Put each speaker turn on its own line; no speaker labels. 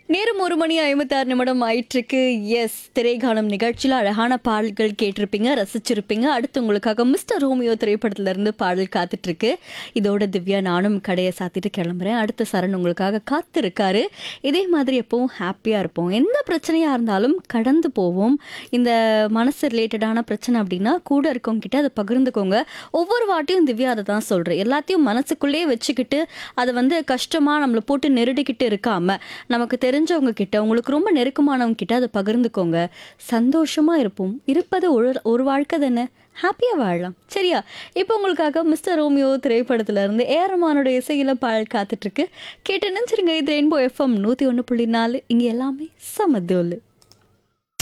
நேரம் ஒரு மணி ஐம்பத்தாறு நிமிடம் ஆயிட்டிருக்கு எஸ் திரைகாலம் நிகழ்ச்சியில் அழகான பாடல்கள் கேட்டிருப்பீங்க ரசிச்சிருப்பீங்க அடுத்து உங்களுக்காக மிஸ்டர் ரோமியோ திரைப்படத்துல இருந்து பாடல் காத்துட்டு இருக்கு இதோட திவ்யா நானும் கடையை சாத்திட்டு கிளம்புறேன் அடுத்த சரண் உங்களுக்காக காத்திருக்காரு இதே மாதிரி எப்பவும் ஹாப்பியாக இருப்போம் எந்த பிரச்சனையாக இருந்தாலும் கடந்து போவோம் இந்த மனசு ரிலேட்டடான பிரச்சனை அப்படின்னா கூட இருக்கவங்க கிட்ட அதை பகிர்ந்துக்கோங்க ஒவ்வொரு வாட்டியும் திவ்யா அதை தான் சொல்கிறேன் எல்லாத்தையும் மனசுக்குள்ளேயே வச்சுக்கிட்டு அதை வந்து கஷ்டமாக நம்மளை போட்டு நெருடிக்கிட்டு இருக்காம நமக்கு தெரிஞ்சவங்க கிட்ட உங்களுக்கு ரொம்ப நெருக்கமானவங்க கிட்ட அதை பகிர்ந்துக்கோங்க சந்தோஷமா இருப்போம் இருப்பது ஒரு ஒரு வாழ்க்கை தானே ஹாப்பியாக வாழலாம் சரியா இப்போ உங்களுக்காக மிஸ்டர் ரோமியோ திரைப்படத்துல இருந்து ஏரமானோட இசையில பாடல் காத்துட்ருக்கு கேட்டு நினச்சிருங்க இது ரெயின்போ எஃப்எம் நூற்றி ஒன்று புள்ளி நாலு இங்கே எல்லாமே சமதோலு